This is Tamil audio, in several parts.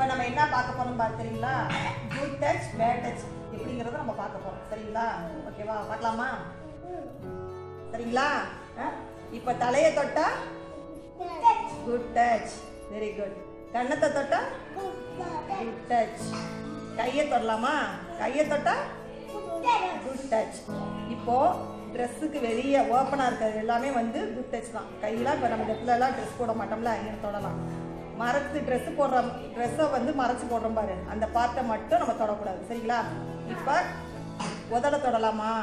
இப்போ நம்ம என்ன பார்க்க போறோம் பார்க்குறீங்களா குட் டச் பேட் டச் எப்படிங்கிறத நம்ம பார்க்க போறோம் சரிங்களா ஓகேவா பார்க்கலாமா சரிங்களா இப்போ தலையை தொட்டா குட் டச் வெரி குட் கண்ணத்தை தொட்டா குட் டச் கையை தொடலாமா கையை தொட்டா குட் டச் இப்போ ட்ரெஸ்ஸுக்கு வெளியே ஓப்பனாக இருக்கிறது எல்லாமே வந்து குட் டச் தான் கையெல்லாம் இப்போ நம்ம இடத்துல எல்லாம் ட்ரெஸ் போட மாட்டோம்ல அங்கே தொடலாம் மறைச்சு ட்ரெஸ் போடுற ட்ரெஸ்ஸை வந்து மறைச்சு போடுறோம் பாரு அந்த பார்ட்டை மட்டும் நம்ம தொடக்கூடாது சரிங்களா இப்போ உதட தொடலாமா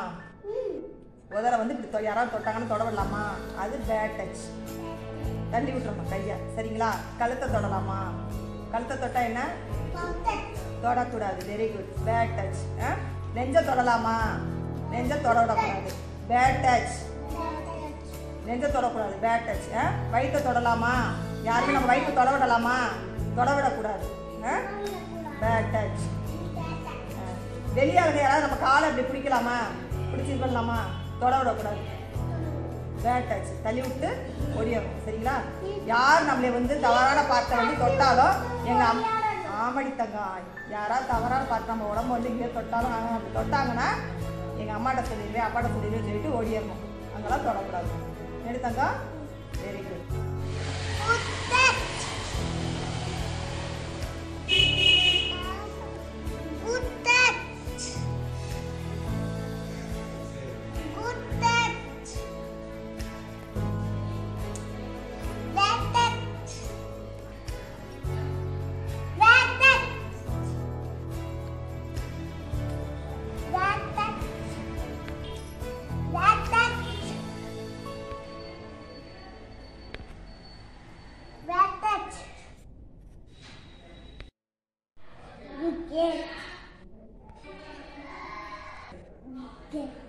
உதட வந்து இப்படி தொ- யாராவது தொட்டாங்கன்னு தொட விடலாமா அது பேட் டச் தள்ளி விட்டுறணும் கையை சரிங்களா கழுத்தை தொடலாமா கழுத்தை தொட்டா என்ன தொடக்கூடாது வெரி குட் பேட் டச் நெஞ்ச தொடலாமா நெஞ்ச தொட விடக்கூடாது பேட் டச் நெஞ்ச தொடக்கூடாது பேட் டச் வயிற்றை தொடலாமா யாருமே நம்ம வயிற்று தொட விடலாமா தொட விடக்கூடாது பேட் டச் வெளியாளுங்க யாராவது நம்ம காலை அப்படி பிடிக்கலாமா பிடிச்சி இது பண்ணலாமா தொட விடக்கூடாது பேட் டச் தள்ளி விட்டு ஒடியணும் சரிங்களா யார் நம்மளை வந்து தவறான பார்த்த வந்து தொட்டாலும் எங்க அம் ஆமடி தங்கம் யாராவது தவறான பார்த்து நம்ம உடம்பு வந்து இங்கே தொட்டாலும் நாங்கள் அப்படி தொட்டாங்கன்னா எங்கள் அம்மாட்ட சொல்லிடுவேன் அப்பாட்ட சொல்லிடுவேன் சொல்லிட்டு ஓடிடணும் அங்கெல்லாம் தொடக்கூடாது எடு தங்கம் வெரி குட் Yeah.